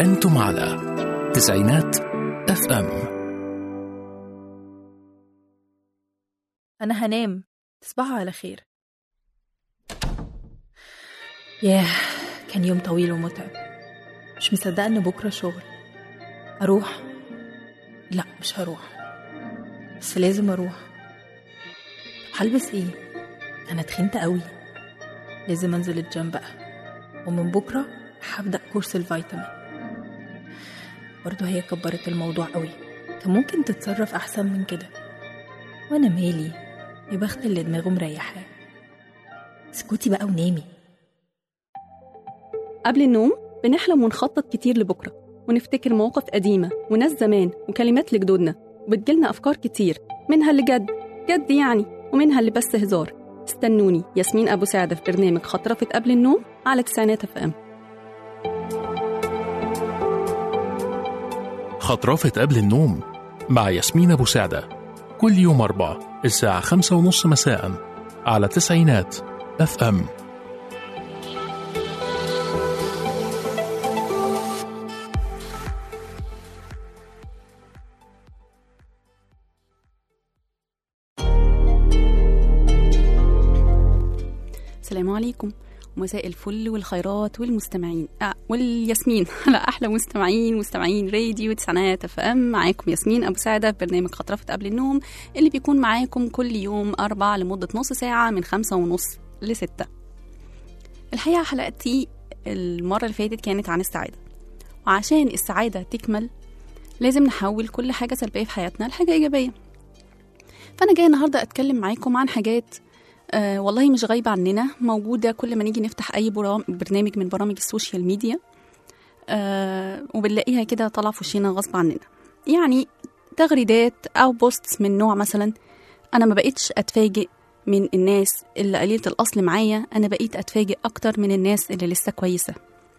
أنتم على تسعينات اف ام أنا هنام تصبحوا على خير ياه كان يوم طويل ومتعب مش مصدقة إن بكرة شغل أروح لا مش هروح بس لازم أروح طب هلبس إيه أنا تخنت قوي لازم أنزل الجيم بقى ومن بكرة هبدأ كورس الفيتامين برضه هي كبرت الموضوع قوي كان ممكن تتصرف أحسن من كده وأنا مالي يا بخت اللي دماغه مريحاه اسكتي بقى ونامي قبل النوم بنحلم ونخطط كتير لبكرة ونفتكر مواقف قديمة وناس زمان وكلمات لجدودنا وبتجيلنا أفكار كتير منها اللي جد جد يعني ومنها اللي بس هزار استنوني ياسمين أبو سعدة في برنامج خطرفة قبل النوم على تسعينات اف ام خطرافة قبل النوم مع ياسمين أبو سعدة كل يوم أربع الساعة خمسة ونص مساء على تسعينات اف ام السلام عليكم مساء الفل والخيرات والمستمعين آه والياسمين على احلى مستمعين مستمعين راديو تسعينات اف ام معاكم ياسمين ابو سعده في برنامج خطرفه قبل النوم اللي بيكون معاكم كل يوم اربع لمده نص ساعه من خمسة ونص لستة الحقيقه حلقتي المره اللي فاتت كانت عن السعاده وعشان السعاده تكمل لازم نحول كل حاجه سلبيه في حياتنا لحاجه ايجابيه فانا جايه النهارده اتكلم معاكم عن حاجات آه والله مش غايبة عننا موجودة كل ما نيجي نفتح أي برام- برنامج من برامج السوشيال ميديا آه وبنلاقيها كده طالعة في وشنا غصب عننا يعني تغريدات أو بوستس من نوع مثلا أنا ما بقيتش أتفاجئ من الناس اللي قليلة الأصل معايا أنا بقيت أتفاجئ أكتر من الناس اللي لسه كويسة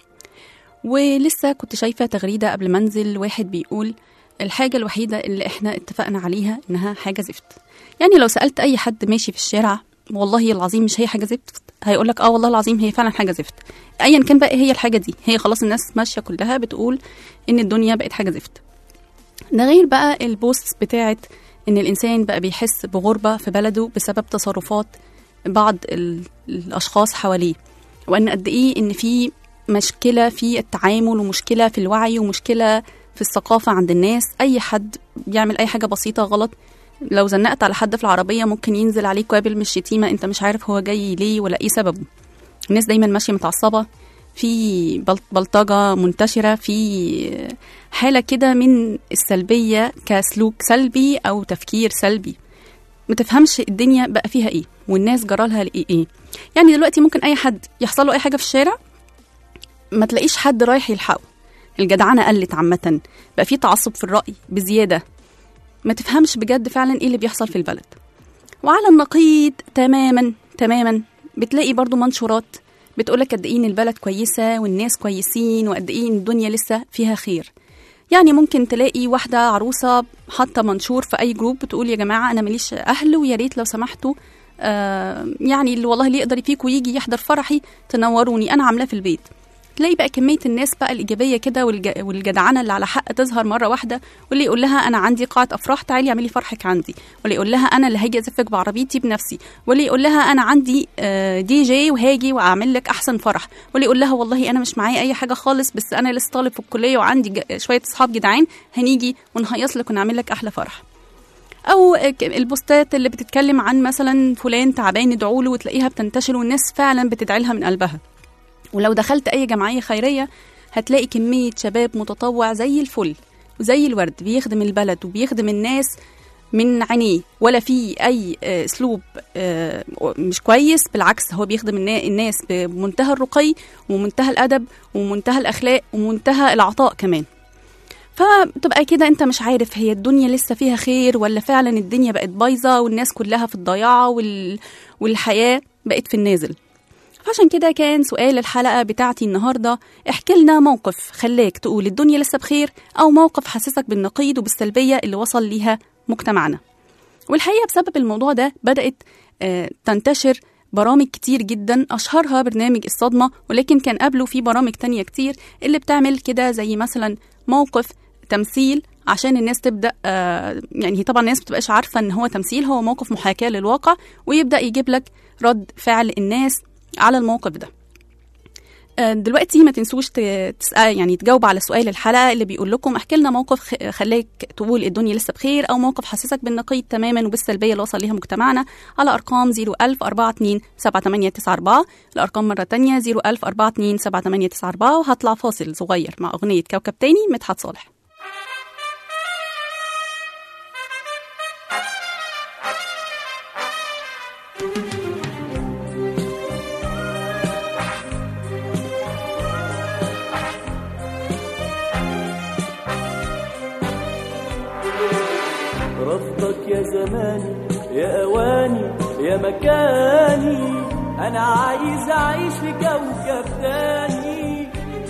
ولسه كنت شايفة تغريدة قبل ما أنزل واحد بيقول الحاجة الوحيدة اللي احنا اتفقنا عليها إنها حاجة زفت يعني لو سألت أي حد ماشي في الشارع والله العظيم مش هي حاجه زفت هيقول لك اه والله العظيم هي فعلا حاجه زفت ايا كان بقى إيه هي الحاجه دي هي خلاص الناس ماشيه كلها بتقول ان الدنيا بقت حاجه زفت ده غير بقى البوست بتاعت ان الانسان بقى بيحس بغربه في بلده بسبب تصرفات بعض ال- الاشخاص حواليه وان قد ايه ان في مشكله في التعامل ومشكله في الوعي ومشكله في الثقافه عند الناس اي حد بيعمل اي حاجه بسيطه غلط لو زنقت على حد في العربية ممكن ينزل عليك قابل من الشتيمة انت مش عارف هو جاي ليه ولا ايه سببه الناس دايما ماشية متعصبة في بل- بلطجة منتشرة في حالة كده من السلبية كسلوك سلبي أو تفكير سلبي ما تفهمش الدنيا بقى فيها ايه والناس جرالها ايه ايه يعني دلوقتي ممكن اي حد يحصل له اي حاجة في الشارع ما تلاقيش حد رايح يلحقه الجدعنة قلت عامة بقى في تعصب في الرأي بزيادة ما تفهمش بجد فعلا ايه اللي بيحصل في البلد وعلى النقيض تماما تماما بتلاقي برضو منشورات بتقولك قد ايه ان البلد كويسه والناس كويسين وقد ايه ان الدنيا لسه فيها خير يعني ممكن تلاقي واحده عروسه حاطه منشور في اي جروب بتقول يا جماعه انا ماليش اهل ويا ريت لو سمحتوا آه يعني اللي والله اللي يقدر فيكم يجي يحضر فرحي تنوروني انا عاملاه في البيت تلاقي بقى كميه الناس بقى الايجابيه كده والج... والجدعنه اللي على حق تظهر مره واحده واللي يقول لها انا عندي قاعه افراح تعالي اعملي فرحك عندي واللي يقول لها انا اللي هاجي ازفك بعربيتي بنفسي واللي يقول لها انا عندي آه، دي جي وهاجي واعمل لك احسن فرح واللي يقول لها والله انا مش معايا اي حاجه خالص بس انا لسه طالب في الكليه وعندي ج- شويه اصحاب جدعان هنيجي ونهيص لك ونعمل لك احلى فرح او ك- البوستات اللي بتتكلم عن مثلا فلان تعبان ادعوا له وتلاقيها بتنتشر والناس فعلا بتدعي لها من قلبها ولو دخلت اي جمعيه خيريه هتلاقي كميه شباب متطوع زي الفل وزي الورد بيخدم البلد وبيخدم الناس من عينيه ولا في اي آه، اسلوب آه، مش كويس بالعكس هو بيخدم النا- الناس بمنتهى الرقي ومنتهى الادب ومنتهى الاخلاق ومنتهى العطاء كمان فبتبقى كده انت مش عارف هي الدنيا لسه فيها خير ولا فعلا الدنيا بقت بايظه والناس كلها في الضياعه وال... والحياه بقت في النازل فعشان كده كان سؤال الحلقة بتاعتي النهاردة احكي لنا موقف خلاك تقول الدنيا لسه بخير أو موقف حسسك بالنقيض وبالسلبية اللي وصل ليها مجتمعنا والحقيقة بسبب الموضوع ده بدأت آه، تنتشر برامج كتير جدا أشهرها برنامج الصدمة ولكن كان قبله في برامج تانية كتير اللي بتعمل كده زي مثلا موقف تمثيل عشان الناس تبدا آه يعني هي طبعا الناس بتبقاش عارفه ان هو تمثيل هو موقف محاكاه للواقع ويبدا يجيب لك رد فعل الناس على الموقف ده آه، دلوقتي ما تنسوش ت- تسأل يعني تجاوب على سؤال الحلقه اللي بيقول لكم احكي لنا موقف خ- خلاك تقول الدنيا لسه بخير او موقف حسسك بالنقيض تماما وبالسلبيه اللي وصل ليها مجتمعنا على ارقام 01042 7894 الارقام مره تانية 01042 7894 وهطلع فاصل صغير مع اغنيه كوكب تاني مدحت صالح رفضك يا زماني يا اواني يا مكاني انا عايز اعيش في كوكب تاني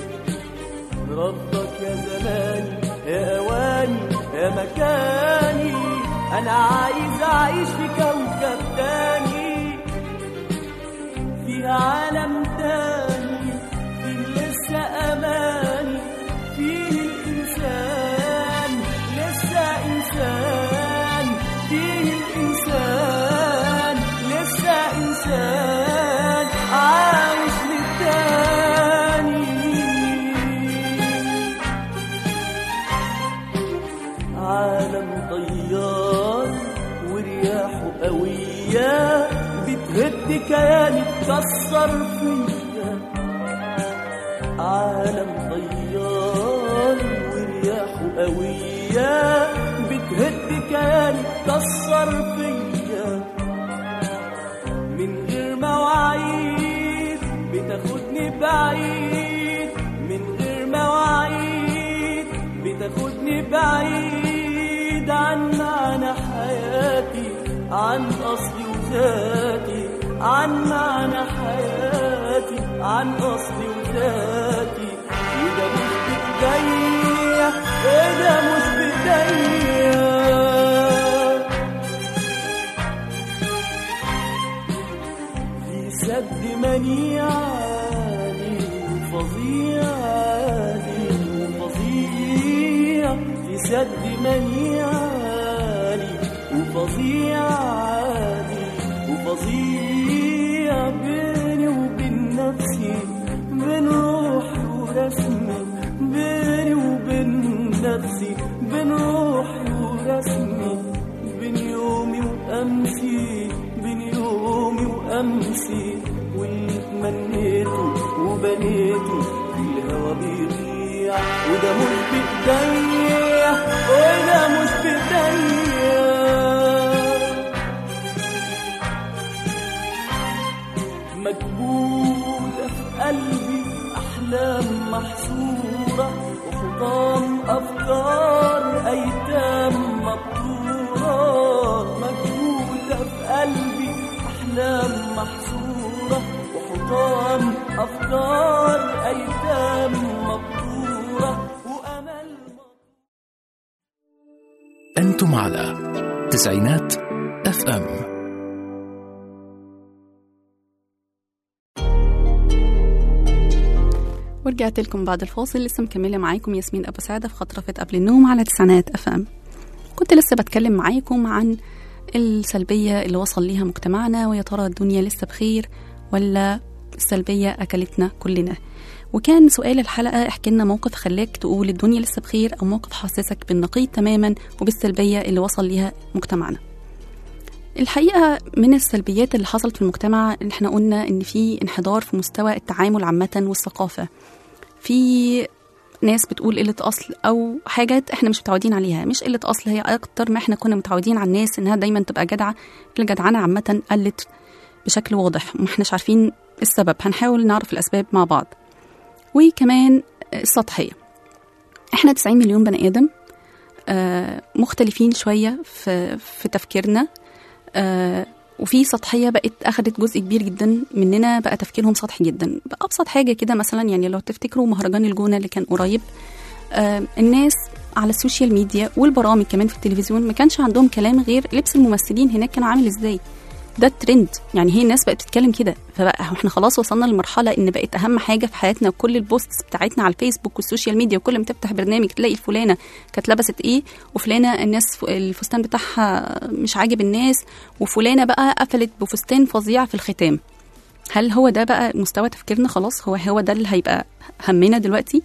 رفضك يا زماني يا اواني يا مكاني انا عايز اعيش في كوكب تاني في عالم تاني فيه لسه اماني فيه الانسان لسه انسان فيه الانسان لسه انسان عايش للتاني عالم طيار ورياحه قوية بتهد كياني تكسر فيا عالم طيار ورياحه قوية بتهد كياني تكسر فيا من غير مواعيد بتاخدني بعيد من غير مواعيد بتاخدني بعيد عن معنى حياتي عن أصلي وذاتي عن معنى حياتي عن أصلي وذاتي وده مش بإيديا وده مش بإيديا في سد منيع عالي وفظيع عالي وفظيع في سد منيع عالي وفظيع عالي وفظيع بيني وبين نفسي بين روحي ورسمي بيني وبين نفسي بين روحي ورسمي بين يومي وأمسي بين يومي وأمسي واللي تمنيته وبنيته في الهوا بيضيع وده مش بإيديا وده مش بإيديا مكبوتة في قلبي أحلام محصورة وحطام أفكار أيتام مبتورة مكبوتة في قلبي أحلام محصورة وحطام أفكار أيتام مبتورة وأمل أنتم على تسعينات اف ام ورجعت لكم بعد الفاصل لسه مكمله معاكم ياسمين ابو سعده في خطرفه قبل النوم على تسعينات اف ام كنت لسه بتكلم معاكم عن السلبيه اللي وصل ليها مجتمعنا ويا ترى الدنيا لسه بخير ولا السلبيه اكلتنا كلنا وكان سؤال الحلقه احكي لنا موقف خلاك تقول الدنيا لسه بخير او موقف حسسك بالنقيض تماما وبالسلبيه اللي وصل ليها مجتمعنا الحقيقه من السلبيات اللي حصلت في المجتمع ان احنا قلنا ان في انحدار في مستوى التعامل عامه والثقافه في ناس بتقول قلة أصل أو حاجات إحنا مش متعودين عليها مش قلة أصل هي أكتر ما إحنا كنا متعودين على الناس إنها دايما تبقى جدعة الجدعنة عامة قلت بشكل واضح وما إحناش عارفين السبب هنحاول نعرف الأسباب مع بعض وكمان السطحية إحنا 90 مليون بني آدم آه، مختلفين شوية في, في تفكيرنا آه، وفي سطحية بقت أخدت جزء كبير جدا مننا بقى تفكيرهم سطحي جدا بأبسط حاجة كده مثلا يعني لو تفتكروا مهرجان الجونة اللي كان قريب آه الناس على السوشيال ميديا والبرامج كمان في التلفزيون ما كانش عندهم كلام غير لبس الممثلين هناك كان عامل ازاي ده الترند يعني هي الناس بقت بتتكلم كده فبقى احنا خلاص وصلنا لمرحله ان بقت اهم حاجه في حياتنا كل البوستس بتاعتنا على الفيسبوك والسوشيال ميديا وكل ما تفتح برنامج تلاقي فلانه كانت لبست ايه وفلانه الناس ف- الفستان بتاعها مش عاجب الناس وفلانه بقى قفلت بفستان فظيع في الختام هل هو ده بقى مستوى تفكيرنا خلاص هو هو ده اللي هيبقى همنا دلوقتي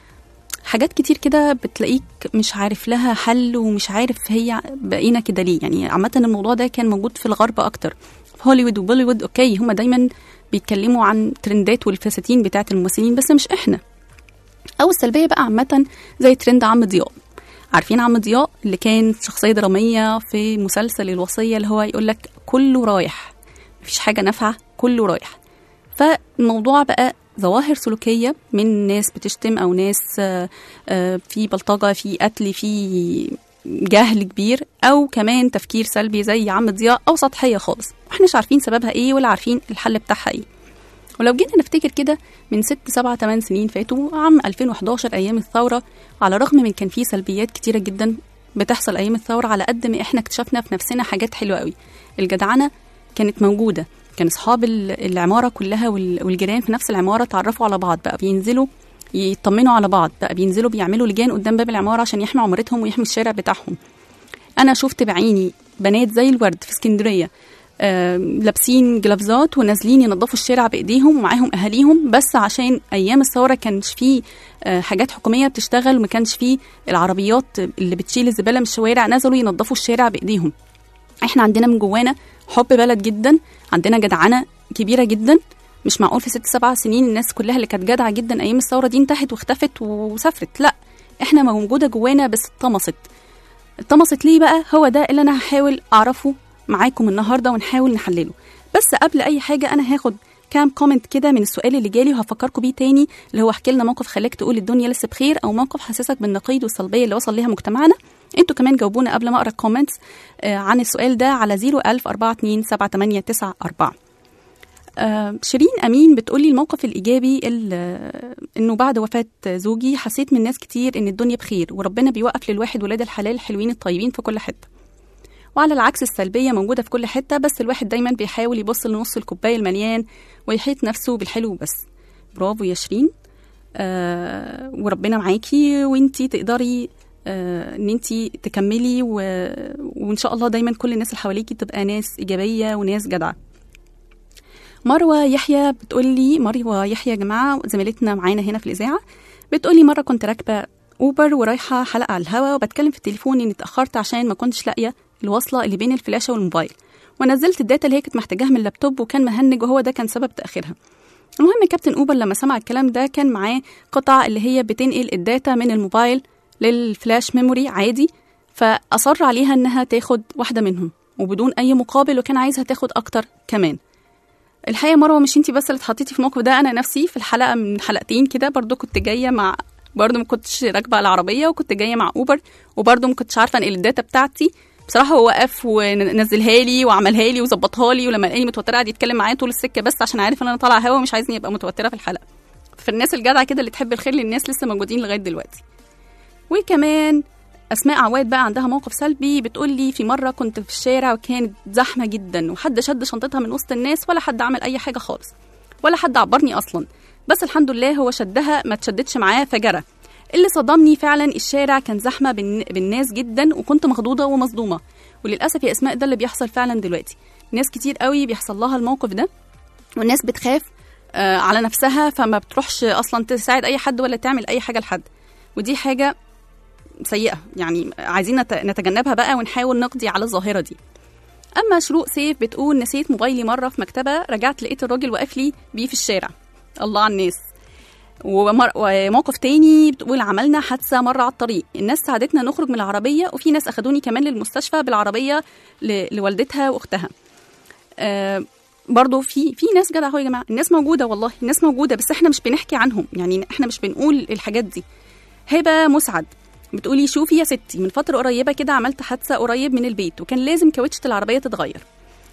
حاجات كتير كده بتلاقيك مش عارف لها حل ومش عارف هي بقينا كده ليه يعني عامة الموضوع ده كان موجود في الغرب أكتر في هوليوود وبوليوود أوكي هما دايما بيتكلموا عن ترندات والفساتين بتاعت الممثلين بس مش إحنا أو السلبية بقى عامة زي ترند عم ضياء عارفين عم ضياء اللي كان شخصية درامية في مسلسل الوصية اللي هو يقول لك كله رايح مفيش حاجة نافعة كله رايح فالموضوع بقى ظواهر سلوكية من ناس بتشتم أو ناس آه، آه، في بلطجة في قتل في جهل كبير أو كمان تفكير سلبي زي عم ضياء أو سطحية خالص احنا مش عارفين سببها ايه ولا عارفين الحل بتاعها ايه ولو جينا نفتكر كده من ست سبعة تمن سنين فاتوا عام 2011 أيام الثورة على الرغم من كان فيه سلبيات كتيرة جدا بتحصل أيام الثورة على قد ما إحنا اكتشفنا في نفسنا حاجات حلوة قوي الجدعنة كانت موجودة كان أصحاب ال- العمارة كلها وال- والجيران في نفس العمارة تعرفوا على بعض بقى بينزلوا يطمنوا على بعض بقى بينزلوا بيعملوا لجان قدام باب العمارة عشان يحموا عمارتهم ويحموا الشارع بتاعهم انا شفت بعيني بنات زي الورد في اسكندريه آه، لابسين جلافزات ونازلين ينظفوا الشارع بايديهم ومعاهم اهاليهم بس عشان ايام الثوره كانش فيه آه، حاجات حكوميه بتشتغل وما كانش فيه العربيات اللي بتشيل الزباله من الشوارع نزلوا ينظفوا الشارع بايديهم احنا عندنا من جوانا حب بلد جدا عندنا جدعنه كبيره جدا مش معقول في ست سبع سنين الناس كلها اللي كانت جدعه جدا ايام الثوره دي انتهت واختفت وسافرت لا احنا موجوده جوانا بس اتطمست اتطمست ليه بقى هو ده اللي انا هحاول اعرفه معاكم النهارده ونحاول نحلله بس قبل اي حاجه انا هاخد كام كومنت كده من السؤال اللي جالي وهفكركم بيه تاني اللي هو احكي لنا موقف خلاك تقول الدنيا لسه بخير او موقف حسسك بالنقيض والسلبيه اللي وصل ليها مجتمعنا انتوا كمان جاوبونا قبل ما اقرا الكومنتس آه، عن السؤال ده على 010427894 آه، شيرين امين بتقولي الموقف الايجابي ال- انه بعد وفاه زوجي حسيت من ناس كتير ان الدنيا بخير وربنا بيوقف للواحد ولاد الحلال الحلوين الطيبين في كل حته وعلى العكس السلبيه موجوده في كل حته بس الواحد دايما بيحاول يبص لنص الكوبايه المليان ويحيط نفسه بالحلو بس برافو يا شيرين آه وربنا معاكي وانتي تقدري آه ان انتي تكملي و... وان شاء الله دايما كل الناس اللي حواليكي تبقى ناس ايجابيه وناس جدعه مروه يحيى بتقولي مروه يحيى يا جماعه زميلتنا معانا هنا في الاذاعه بتقولي مره كنت راكبه اوبر ورايحه حلقه على الهوا وبتكلم في التليفون اني اتاخرت عشان ما كنتش لاقيه الوصله اللي بين الفلاشه والموبايل ونزلت الداتا اللي هي كانت محتاجاها من اللابتوب وكان مهنج وهو ده كان سبب تاخيرها المهم كابتن اوبر لما سمع الكلام ده كان معاه قطع اللي هي بتنقل الداتا من الموبايل للفلاش ميموري عادي فاصر عليها انها تاخد واحده منهم وبدون اي مقابل وكان عايزها تاخد اكتر كمان الحقيقه مروه مش انتي بس اللي اتحطيتي في الموقف ده انا نفسي في الحلقه من حلقتين كده برضو كنت جايه مع برضو ما كنتش راكبه العربيه وكنت جايه مع اوبر وبرضو ما كنتش عارفه انقل الداتا بتاعتي بصراحه هو وقف ونزلها لي وعملها لي وظبطها لي ولما لقاني متوتره قعد يتكلم معايا طول السكه بس عشان عارف ان انا طالعه هوا ومش عايزني ابقى متوتره في الحلقه فالناس الجدعه كده اللي تحب الخير للناس لسه موجودين لغايه دلوقتي وكمان اسماء عواد بقى عندها موقف سلبي بتقول لي في مره كنت في الشارع وكانت زحمه جدا وحد شد شنطتها من وسط الناس ولا حد عمل اي حاجه خالص ولا حد عبرني اصلا بس الحمد لله هو شدها ما تشدتش معاه فجرى اللي صدمني فعلا الشارع كان زحمه بالن- بالناس جدا وكنت مخضوضه ومصدومه وللاسف يا اسماء ده اللي بيحصل فعلا دلوقتي ناس كتير قوي بيحصل لها الموقف ده والناس بتخاف آه، على نفسها فما بتروحش اصلا تساعد اي حد ولا تعمل اي حاجه لحد ودي حاجه سيئه يعني عايزين نت- نتجنبها بقى ونحاول نقضي على الظاهره دي اما شروق سيف بتقول نسيت موبايلي مره في مكتبه رجعت لقيت الراجل واقف لي بيه في الشارع الله على الناس ومر... وموقف تاني بتقول عملنا حادثه مره على الطريق الناس ساعدتنا نخرج من العربيه وفي ناس اخدوني كمان للمستشفى بالعربيه ل... لوالدتها واختها آه برضو في في ناس جدع اهو يا جماعه الناس موجوده والله الناس موجوده بس احنا مش بنحكي عنهم يعني احنا مش بنقول الحاجات دي هبه مسعد بتقولي شوفي يا ستي من فتره قريبه كده عملت حادثه قريب من البيت وكان لازم كاوتشه العربيه تتغير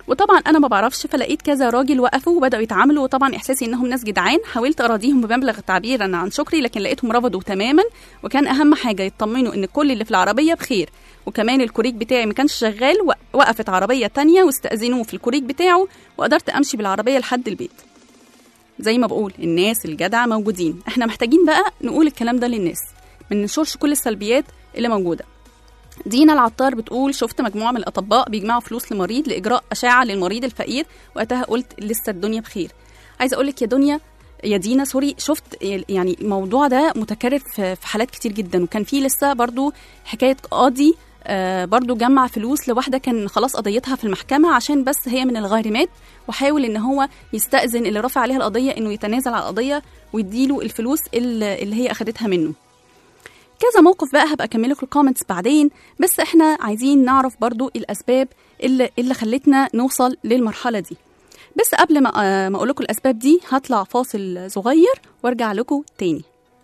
وطبعا انا ما بعرفش فلقيت كذا راجل وقفوا وبداوا يتعاملوا وطبعا احساسي انهم ناس جدعان حاولت اراضيهم بمبلغ تعبيرا عن شكري لكن لقيتهم رفضوا تماما وكان اهم حاجه يطمنوا ان كل اللي في العربيه بخير وكمان الكوريك بتاعي ما كانش شغال و- وقفت عربيه تانية واستاذنوه في الكوريك بتاعه وقدرت امشي بالعربيه لحد البيت زي ما بقول الناس الجدعه موجودين احنا محتاجين بقى نقول الكلام ده للناس ما ننشرش كل السلبيات اللي موجوده دينا العطار بتقول شفت مجموعة من الأطباء بيجمعوا فلوس لمريض لإجراء أشعة للمريض الفقير وقتها قلت لسه الدنيا بخير عايزة أقولك يا دنيا يا دينا سوري شفت يعني الموضوع ده متكرر في في حالات كتير جدا وكان في لسه برضو حكاية قاضي آه، برضو جمع فلوس لواحدة كان خلاص قضيتها في المحكمة عشان بس هي من الغارمات وحاول ان هو يستأذن اللي رفع عليها القضية انه يتنازل على القضية ويديله الفلوس اللي اللي هي اخدتها منه كذا موقف بقى هبقى اكمل لكم الكومنتس بعدين بس احنا عايزين نعرف برضو الاسباب اللي, اللي خلتنا نوصل للمرحله دي بس قبل ما آه، ما اقول لكم الاسباب دي هطلع فاصل صغير وارجع لكم تاني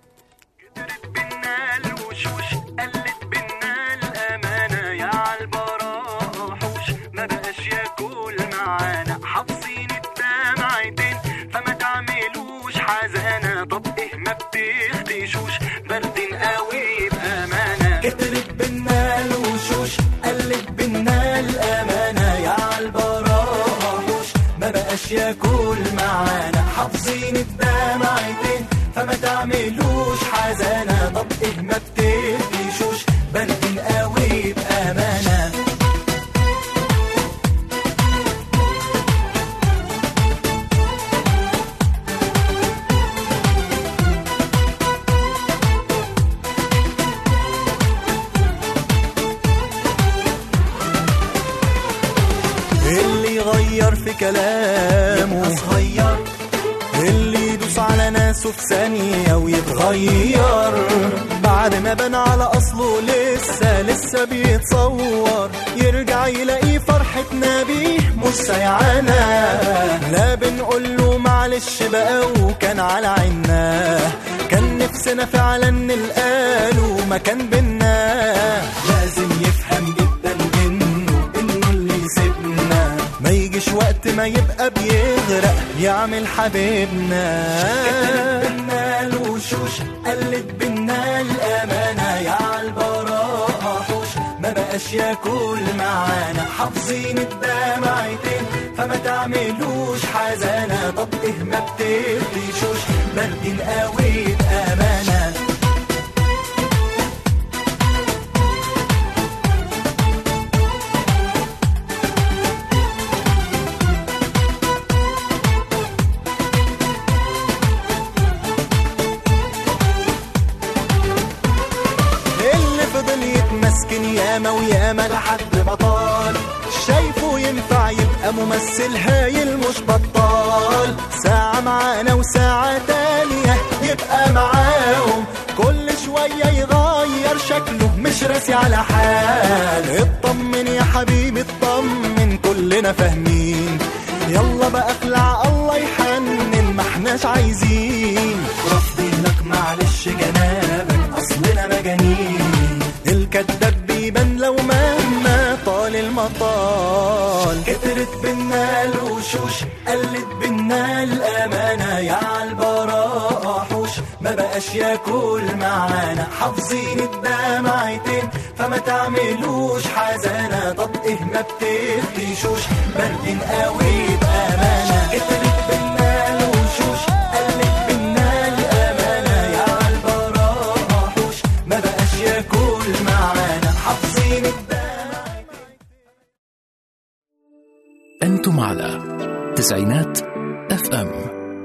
بينا الوشوش قلت بينا الأمانة يا عالبراء حوش ما بقاش ياكل معانا حافظين الدمعتين فما تعملوش حزانة طب ايه ما بتخدشوش باردين قوي بأمانة كترت بينا الوشوش قلت بينا الأمانة يا عالبراء حوش ما بقاش ياكل معانا حافظين الدمعتين فما تعملوش حزانة طب ايه ما بتقفشوش باردين قوي بأمانة اللي يغير في كلامه صغير اللي يدوس على ناسه في ثانية ويتغير بعد ما بان على أصله لسه لسه بيتصور يرجع يلاقي فرحتنا بيه مش سيعانا لا بنقول له معلش بقى وكان على عنا كان نفسنا فعلا نلقاله مكان بينا لازم يفهم جدا انه انه اللي يسيبنا ما يجيش وقت ما يبقى بيغرق يعمل حبيبنا بينا الوشوش قلت بينا الامانه يا عالبراء حوش ما بقاش ياكل معانا حافظين الدمعتين فما تعملوش حزانه طب ايه ما بتقفشوش باردين قوي بامانه اللي فضل يتمسكن ياما وياما لحد ما طال شايفه ينفع يبقى ممثل هايل مش بطال ساعة معانا وساعة تانية يبقى معاهم كل شوية يغير شكله مش راسي على حال اطمن يا حبيبي اطمن كلنا فاهمين يلا بقى اخلع الله يحنن ما احناش عايزين رافضينك معلش جنابك اصلنا مجانين الكداب بيبان لو مهما طال المطال كترت بينا الوشوش قلت بينا الامانه يا عالبراء حوش ما بقاش ياكل معانا حافظين الدمعتين فما تعملوش حزانه طب ايه ما بتخدشوش باردين قوي بامانه كترت بينا الوشوش قلت بينا الامانه يا عالبراء حوش ما بقاش ياكل معانا حافظين الدمعتين أنتم على تسعينات اف ام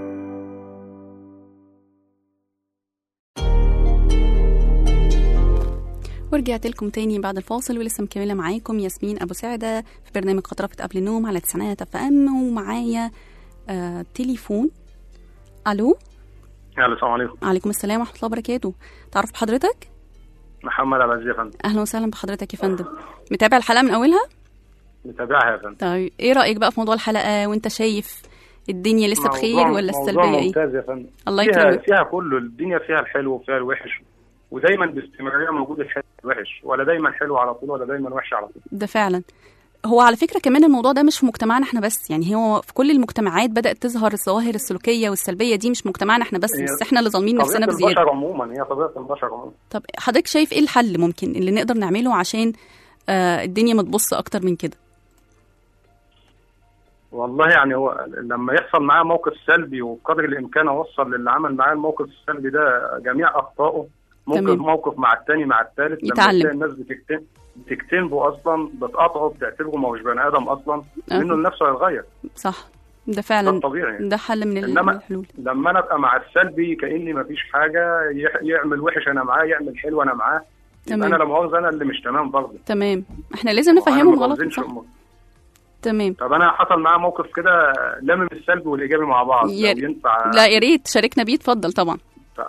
ورجعت لكم تاني بعد الفاصل ولسه مكمله معاكم ياسمين ابو سعده في برنامج خطرفه قبل النوم على تسعينات اف ام ومعايا آه تليفون الو الو السلام عليكم عليكم السلام ورحمه الله وبركاته تعرف بحضرتك محمد عبد العزيز يا فندم اهلا وسهلا بحضرتك يا فندم متابع الحلقه من اولها متابعها يا فندم طيب ايه رايك بقى في موضوع الحلقه وانت شايف الدنيا لسه بخير موضوع- ولا موضوع السلبيه ايه ممتاز يا فندم الله فيها يكرمك فيها كله الدنيا فيها الحلو وفيها الوحش ودايما باستمراريه موجود الحلو والوحش ولا دايما حلو على طول ولا دايما وحش على طول ده فعلا هو على فكره كمان الموضوع ده مش في مجتمعنا احنا بس يعني هو في كل المجتمعات بدات تظهر الظواهر السلوكيه والسلبيه دي مش مجتمعنا احنا بس هي بس احنا اللي ظالمين طبيعة نفسنا بزياده البشر عموما هي طبيعة البشر عموما طب حضرتك شايف ايه الحل ممكن اللي نقدر نعمله عشان آه الدنيا ما تبص اكتر من كده والله يعني هو لما يحصل معاه موقف سلبي وبقدر الامكان اوصل للي عمل معاه الموقف السلبي ده جميع اخطائه ممكن تمام. موقف مع التاني مع التالت لما يتعلم. تلاقي الناس بتكتم بتكتنبه اصلا بتقاطعه بتعتبره ما هوش بني ادم اصلا آه. منه لنفسه هيتغير صح ده ده فعلا الطبيعي ده حل من ال- إنما- من الحلول لما انا ابقى مع السلبي كاني ما فيش حاجه يح- يعمل وحش انا معاه يعمل حلو انا معاه يبقى تمام. انا لا مؤاخذه انا اللي مش تمام برضه تمام احنا لازم وأنا نفهمهم ما غلط بوزنش صح أمور. تمام طب انا حصل معايا موقف كده لامم السلبي والايجابي مع بعض يا- لو ينفع لا يا ريت شاركنا بيه اتفضل طبعا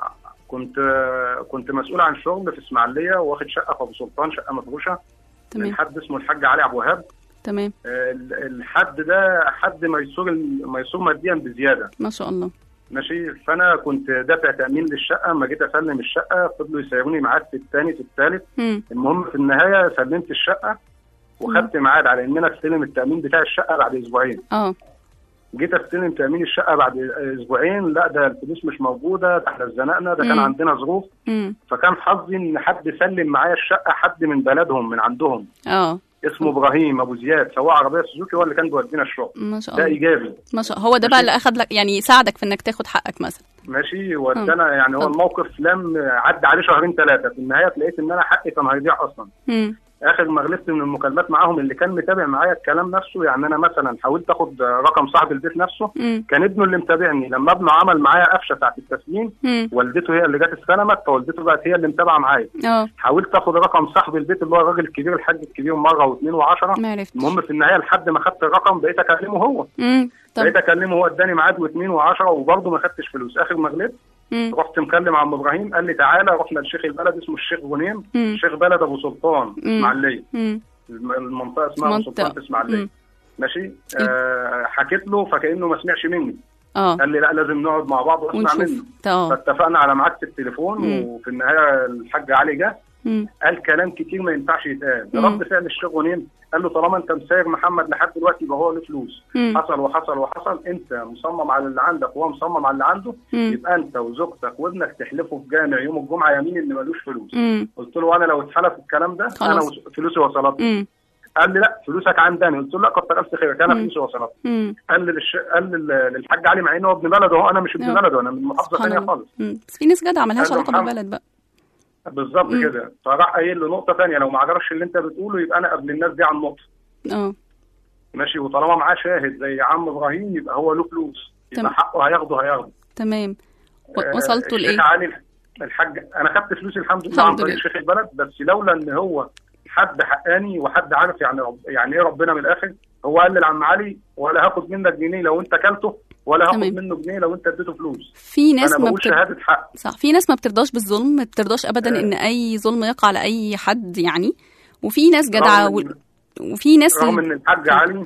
كنت كنت مسؤول عن شغل في اسماعيليه واخد شقه في ابو سلطان شقه مفروشه من تمام حد اسمه الحاج علي عبد الوهاب تمام ال- الحد ده حد ميسور ميسور ماديا بزياده ما شاء الله ماشي فانا كنت دافع تامين للشقه اما جيت اسلم الشقه فضلوا يسيروني ميعاد في الثاني في الثالث مم. المهم في النهايه سلمت الشقه وخدت ميعاد على ان انا استلم التامين بتاع الشقه بعد اسبوعين اه جيت استلم تامين الشقه بعد اسبوعين لا ده الفلوس مش موجوده ده احنا اتزنقنا ده كان مم. عندنا ظروف مم. فكان حظي ان حد سلم معايا الشقه حد من بلدهم من عندهم اه اسمه ابراهيم ابو زياد سواق عربيه سوزوكي هو اللي كان بيودينا الشغل ما شاء ده الله ايجابي ما شاء هو ده بقى اللي اخد لك يعني يساعدك في انك تاخد حقك مثلا ماشي ودانا يعني هو اتفضل. الموقف لم عدى عليه شهرين ثلاثه في النهايه لقيت ان انا حقي كان هيضيع اصلا مم. اخر ما غلبت من المكالمات معاهم اللي كان متابع معايا الكلام نفسه يعني انا مثلا حاولت اخد رقم صاحب البيت نفسه مم. كان ابنه اللي متابعني لما ابنه عمل معايا قفشه ساعه التسليم مم. والدته هي اللي جت استلمت فوالدته بقت هي اللي متابعه معايا اه حاولت اخد رقم صاحب البيت اللي هو الراجل الكبير الحاج الكبير مره واثنين وعشرة ما عرفتش المهم في النهايه لحد ما خدت الرقم بقيت اكلمه هو مم. طب بقيت اكلمه هو اداني ميعاد واثنين وعشرة وبرضه ما خدتش فلوس اخر ما غلبت مم. رحت مكلم عم ابراهيم قال لي تعالى رحنا لشيخ البلد اسمه الشيخ غنيم مم. شيخ بلد ابو سلطان مم. اسماعيليه مم. الم- المنطقه اسمها ابو منطقة. سلطان في اسماعيليه مم. ماشي آه حكيت له فكانه ما سمعش مني اه قال لي لا لازم نقعد مع بعض واسمع ونشوف منه اه فاتفقنا على ميعاد في التليفون مم. وفي النهايه الحاج علي جه مم. قال كلام كتير ما ينفعش يتقال مم. رد فعل الشيخ غنيم قال له طالما انت مساير محمد لحد دلوقتي يبقى هو له فلوس مم. حصل وحصل وحصل انت مصمم على اللي عندك وهو مصمم على اللي عنده مم. يبقى انت وزوجتك وابنك تحلفوا في جامع يوم الجمعه يمين ان ملوش فلوس مم. قلت له انا لو اتحلف الكلام ده انا خلاص. وس- فلوسي وصلت مم. قال لي لا فلوسك عندني قلت له لا كتر الف خيرك انا مم. فلوسي وصلت مم. قال لي للش... قال لل- للحاج علي مع انه ابن بلده هو انا مش ابن آه. بلده انا من محافظه سبحان ثانيه الله خالص مم. بس في ناس جدعه ملهاش قال له علاقه محمد. بالبلد بقى بالظبط مم. كده فراح قايل له نقطه ثانيه لو ما عجبكش اللي انت بتقوله يبقى انا قبل الناس دي عن نقطه اه ماشي وطالما معاه شاهد زي عم ابراهيم يبقى هو له فلوس تمام. يبقى حقه هياخده هياخده تمام و- آه، وصلتوا الشيخ لايه؟ علي الحاج انا خدت فلوسي الحمد لله عن الحمد طريق لله. شيخ البلد بس لولا ان هو حد حقاني وحد عارف يعني رب يعني ايه ربنا من الاخر هو قال لعم علي ولا هاخد منك جنيه لو انت كلته ولا هاخد تمام. منه جنيه لو انت اديته فلوس في ناس انا ما بقول بتر... شهاده حق صح في ناس ما بترضاش بالظلم ما بترضاش ابدا آه. ان اي ظلم يقع على اي حد يعني وفي ناس جدعه رغم و... إن- وفي ناس رغم ان الحاج علي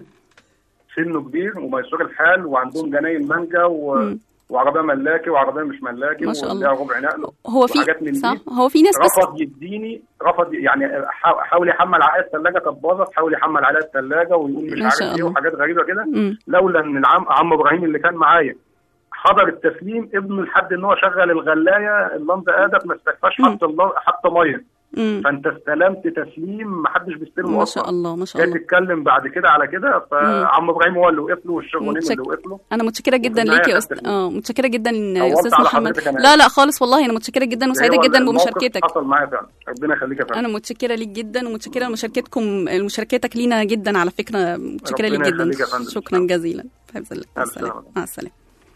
سنه كبير وميسور الحال وعندهم جناين مانجا و... مم. وعربيه ملاكي وعربيه مش ملاكي ما شاء وليها الله. ربع نقل هو في وحاجات من دي. صح هو في ناس بس رفض يديني رفض يعني حا- حاول يحمل عليا الثلاجه كانت باظت حاول يحمل عليا الثلاجه ويقول مش ما عارف شاء ايه الله. وحاجات غريبه كده مم. لولا ان العم عم ابراهيم اللي كان معايا حضر التسليم ابنه لحد ان هو شغل الغلايه اللمبه ادت ما استكفاش مم. حط اللم- حط ميه مم. فانت استلمت تسليم ما حدش بيستلمه ما اصلا شاء الله ما شاء جاي الله تتكلم بعد كده على كده فعم ابراهيم هو اللي وقف له والشيخ غنيم متشك- اللي وقف له انا متشكره جدا النهاية ليك يا خدت أست... الفلوس. اه متشكره جدا يا طولت استاذ على محمد حضرتك أنا لا لا خالص والله انا متشكره جدا وسعيده هو جدا الموقف بمشاركتك حصل معايا فعلا ربنا يخليك يا فندم انا متشكره ليك جدا ومتشكره لمشاركتكم مشاركتك لينا جدا على فكره متشكره ليك ربنا جدا يخليك يا فندم. شكرا جزيلا في حفظ الله مع ألف السلامه سلامة. مع السلامه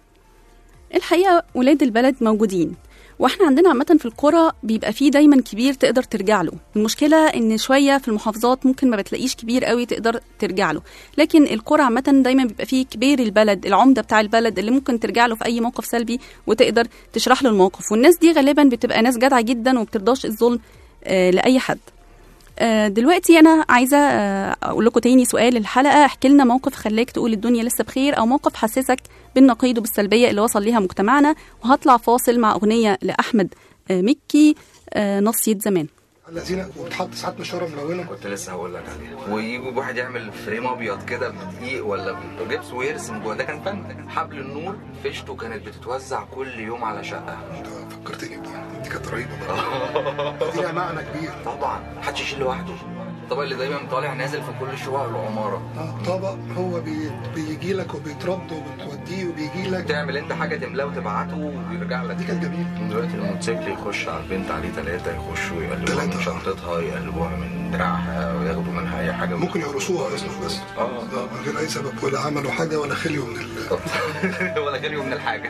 الحقيقه ولاد البلد موجودين واحنا عندنا عامة في القرى بيبقى فيه دايما كبير تقدر ترجع له المشكلة ان شوية في المحافظات ممكن ما بتلاقيش كبير قوي تقدر ترجع له لكن القرى عامة دايما بيبقى فيه كبير البلد العمدة بتاع البلد اللي ممكن ترجع له في اي موقف سلبي وتقدر تشرح له الموقف والناس دي غالبا بتبقى ناس جدعة جدا وبترضاش الظلم آه لأي حد آه، دلوقتي انا عايزه آه، اقول لكم تاني سؤال الحلقه احكي لنا موقف خلاك تقول الدنيا لسه بخير او موقف حسسك بالنقيض وبالسلبيه اللي وصل ليها مجتمعنا وهطلع فاصل مع اغنيه لاحمد آه، مكي آه، نصية زمان الذين وبتحط ساعات مشوره ملونه كنت لسه هقول لك عليها ويجي واحد يعمل فريم ابيض كده بدقيق ولا بجبس ويرسم جوه ده كان فن حبل النور فيشته كانت بتتوزع كل يوم على شقه انت فكرتني بدي دي كانت رهيبه برضه دي لها معنى كبير طبعا محدش يشيل لوحده الطبق اللي دايما طالع نازل في كل شقق العماره اه طبق هو بي... بيجي لك وبيترد وبتوديه وبيجي لك تعمل انت حاجه تملاه وتبعته ويرجع لك دي كانت جميله دلوقتي الموتوسيكل يخش على البنت عليه ثلاثة يخشوا يقلبوها من تلاتة. شنطتها يقلبوها من دراعها وياخدوا منها أي حاجة ممكن يرقصوها اصلا بس اه آه، من غير اي سبب ولا عملوا حاجه ولا خليوا من ال... ولا غير من الحاجة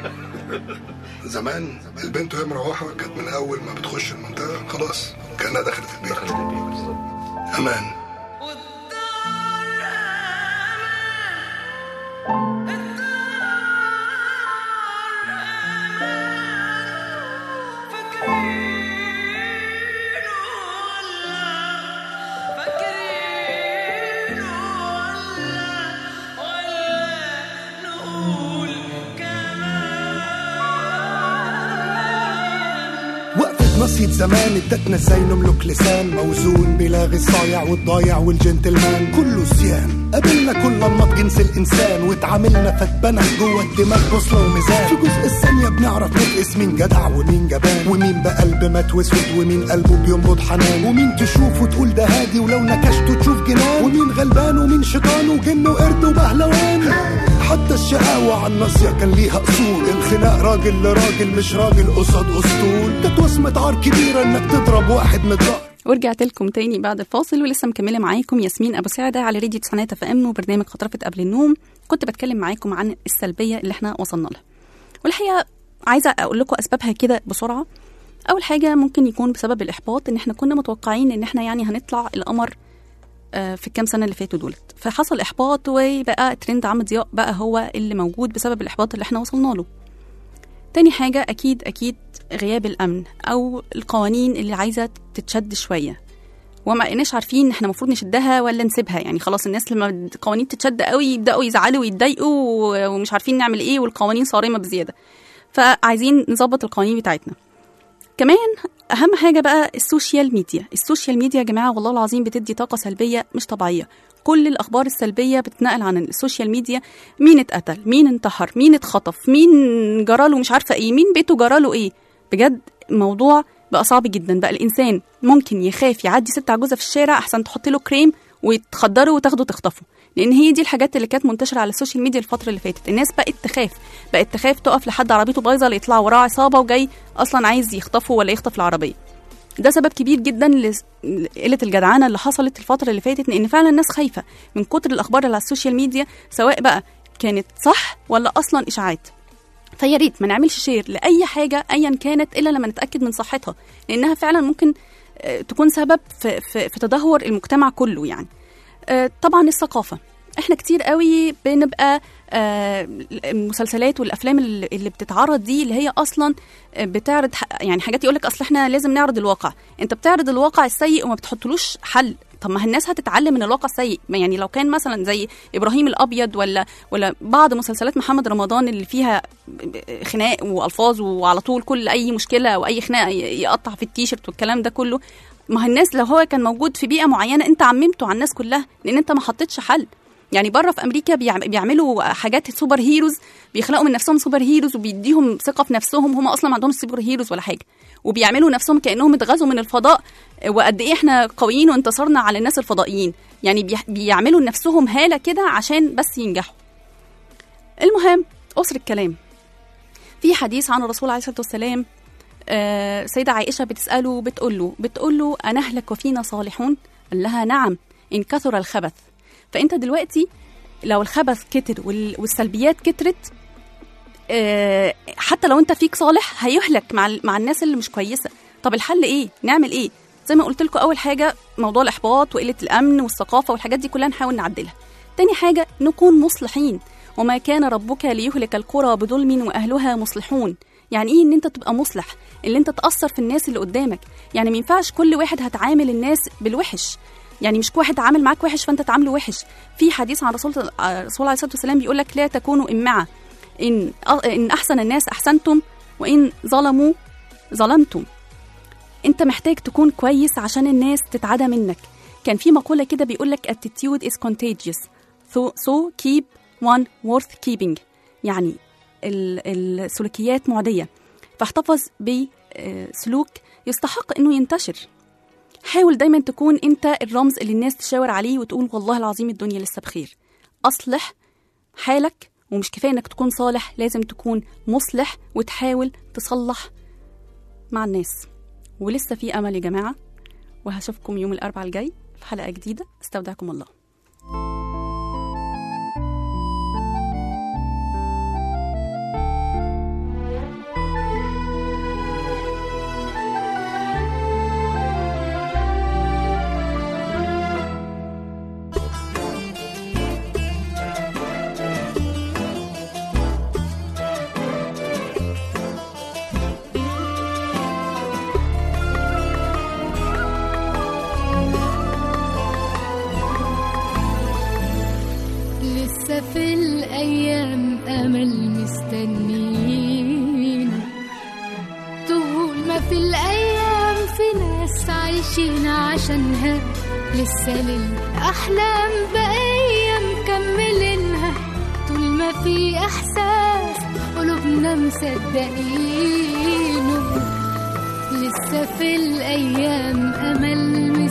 زمان البنت وهي مروحه كانت من اول ما بتخش المنطقه خلاص كانها دخلت البيت دخلت البيت بالظبط امان وقفة نصية زمان ادتنا ازاي نملك لسان موزون بلاغي الصايع والضايع والجنتلمان كله سيان قابلنا كل انماط جنس الانسان واتعاملنا فاتبنى جوه الدماغ بوصله وميزان في جزء الثانية بنعرف نقيس مين جدع ومين جبان ومين بقلب مات واسود ومين قلبه بينبض حنان ومين تشوف وتقول ده هادي ولو نكشته تشوف جنان ومين غلبان ومين شيطان وجن وقرد وبهلوان حتى الشقاوة على الناصية كان ليها أصول الخناق راجل لراجل مش راجل قصاد أسطول كانت وصمة عار كبيرة إنك تضرب واحد من الظهر ورجعت لكم تاني بعد الفاصل ولسه مكمله معاكم ياسمين ابو سعده على راديو تسعينات اف ام وبرنامج خطرفه قبل النوم كنت بتكلم معاكم عن السلبيه اللي احنا وصلنا لها والحقيقه عايزه اقول لكم اسبابها كده بسرعه اول حاجه ممكن يكون بسبب الاحباط ان احنا كنا متوقعين ان احنا يعني هنطلع القمر آه، في الكام سنه اللي فاتوا دولت فحصل احباط وبقى ترند عمرو ضياء بقى هو اللي موجود بسبب الاحباط اللي احنا وصلنا له تاني حاجة أكيد أكيد غياب الأمن أو القوانين اللي عايزة تتشد شوية وما بقيناش عارفين احنا المفروض نشدها ولا نسيبها يعني خلاص الناس لما القوانين تتشد قوي يبداوا يزعلوا ويتضايقوا ومش عارفين نعمل ايه والقوانين صارمه بزياده فعايزين نظبط القوانين بتاعتنا كمان اهم حاجه بقى السوشيال ميديا السوشيال ميديا يا جماعه والله العظيم بتدي طاقه سلبيه مش طبيعيه كل الاخبار السلبيه بتتنقل عن السوشيال ميديا مين اتقتل مين انتحر مين اتخطف مين جراله مش عارفه ايه مين بيته جراله ايه بجد موضوع بقى صعب جدا بقى الانسان ممكن يخاف يعدي ست عجوزه في الشارع احسن تحط له كريم وتخدره وتاخده تخطفه لان هي دي الحاجات اللي كانت منتشره على السوشيال ميديا الفتره اللي فاتت الناس بقت تخاف بقت تخاف تقف لحد عربيته بايظه اللي يطلع وراه عصابه وجاي اصلا عايز يخطفه ولا يخطف العربيه ده سبب كبير جدا لقله الجدعانه اللي حصلت الفتره اللي فاتت لان فعلا الناس خايفه من كتر الاخبار اللي على السوشيال ميديا سواء بقى كانت صح ولا اصلا اشاعات فيا ريت ما نعملش شير لاي حاجه ايا كانت الا لما نتاكد من صحتها لانها فعلا ممكن آه، تكون سبب في, في, في تدهور المجتمع كله يعني آه، طبعا الثقافه احنا كتير قوي بنبقى آه، المسلسلات والافلام اللي اللي بتتعرض دي اللي هي اصلا آه، بتعرض ح- يعني حاجات يقولك اصل احنا لازم نعرض الواقع انت بتعرض الواقع السيء وما بتحطلوش حل طب ما الناس هتتعلم من الواقع السيء ما يعني لو كان مثلا زي ابراهيم الابيض ولا ولا بعض مسلسلات محمد رمضان اللي فيها خناق والفاظ وعلى طول كل اي مشكله او اي خناقه ي- يقطع في التيشيرت والكلام ده كله ما هو الناس لو هو كان موجود في بيئه معينه انت عممته على الناس كلها لان انت ما حطيتش حل يعني بره في امريكا بيعم- بيعملوا حاجات سوبر هيروز بيخلقوا من نفسهم سوبر هيروز وبيديهم ثقه في نفسهم هم اصلا ما عندهمش سوبر هيروز ولا حاجه وبيعملوا نفسهم كانهم اتغزوا من الفضاء وقد ايه احنا قويين وانتصرنا على الناس الفضائيين يعني بيح- بيعملوا لنفسهم هاله كده عشان بس ينجحوا المهم قصر الكلام في حديث عن الرسول عليه الصلاه والسلام آه، سيدة عائشة بتسأله بتقول له بتقول له أنهلك وفينا صالحون؟ قال لها نعم إن كثر الخبث فأنت دلوقتي لو الخبث كتر وال- والسلبيات كترت آه، حتى لو أنت فيك صالح هيهلك مع ال- مع الناس اللي مش كويسة طب الحل إيه؟ نعمل إيه؟ زي ما قلت لكم أول حاجة موضوع الإحباط وقلة الأمن والثقافة والحاجات دي كلها نحاول نعدلها تاني حاجة نكون مصلحين وما كان ربك ليهلك القرى بظلم وأهلها مصلحون يعني ايه ان انت تبقى مصلح اللي انت تاثر في الناس اللي قدامك يعني ما ينفعش كل واحد هتعامل الناس بالوحش يعني مش واحد عامل معاك وحش فانت تعامله وحش في حديث عن رسول الرسول عليه الصلاه والسلام بيقول لك لا تكونوا امعه ان ان احسن الناس احسنتم وان ظلموا ظلمتم انت محتاج تكون كويس عشان الناس تتعدى منك كان في مقولة كده بيقولك attitude is contagious so, so keep one worth keeping يعني ال- السلوكيات معدية فاحتفظ بسلوك يستحق انه ينتشر حاول دايما تكون انت الرمز اللي الناس تشاور عليه وتقول والله العظيم الدنيا لسه بخير اصلح حالك ومش كفايه انك تكون صالح لازم تكون مصلح وتحاول تصلح مع الناس ولسه في امل يا جماعه وهشوفكم يوم الاربعاء الجاي في حلقه جديده استودعكم الله لسه في الأيام أمل مستنين طول ما في الأيام في ناس عايشين عشانها لسه للأحلام بقية مكملينها طول ما في إحساس قلوبنا مصدقينه لسه في الأيام أمل مستنين